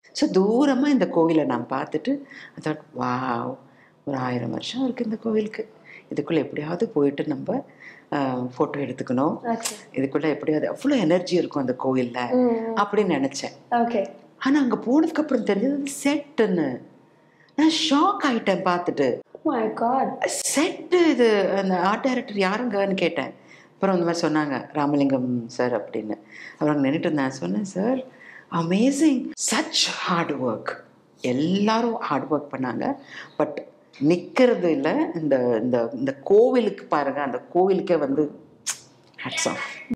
so தூரமாக இந்த கோவிலை நான் பார்த்துட்டு அதாட் வாவ் ஒரு ஆயிரம் வருஷம் இருக்குது இந்த கோவிலுக்கு இதுக்குள்ளே எப்படியாவது போயிட்டு நம்ம ஃபோட்டோ எடுத்துக்கணும் ஓகே இதுக்குள்ளே எப்படியாவது அவ்வளோ எனர்ஜி இருக்கும் அந்த கோயிலில் அப்படின்னு நினச்சேன் ஓகே ஆனால் அங்கே போனதுக்கப்புறம் தெரிஞ்சது செட்டுன்னு நான் ஷாக் ஆயிட்டேன் பார்த்துட்டு மை காட் செட்டு இது அந்த ஆர்ட் டைரக்டர் யாருங்கன்னு கேட்டேன் அப்புறம் இந்த மாதிரி சொன்னாங்க ராமலிங்கம் சார் அப்படின்னு அப்புறம் அங்கே நின்றுட்டு இருந்தேன் சொன்னேன் sir amazing such hard work எல்லாரும் ஹார்ட் ஒர்க் பண்ணாங்க பட் நிற்கிறது இல்லை இந்த இந்த இந்த கோவிலுக்கு பாருங்க அந்த கோவிலுக்கே வந்து ஹேட்ஸ் ஆஃப்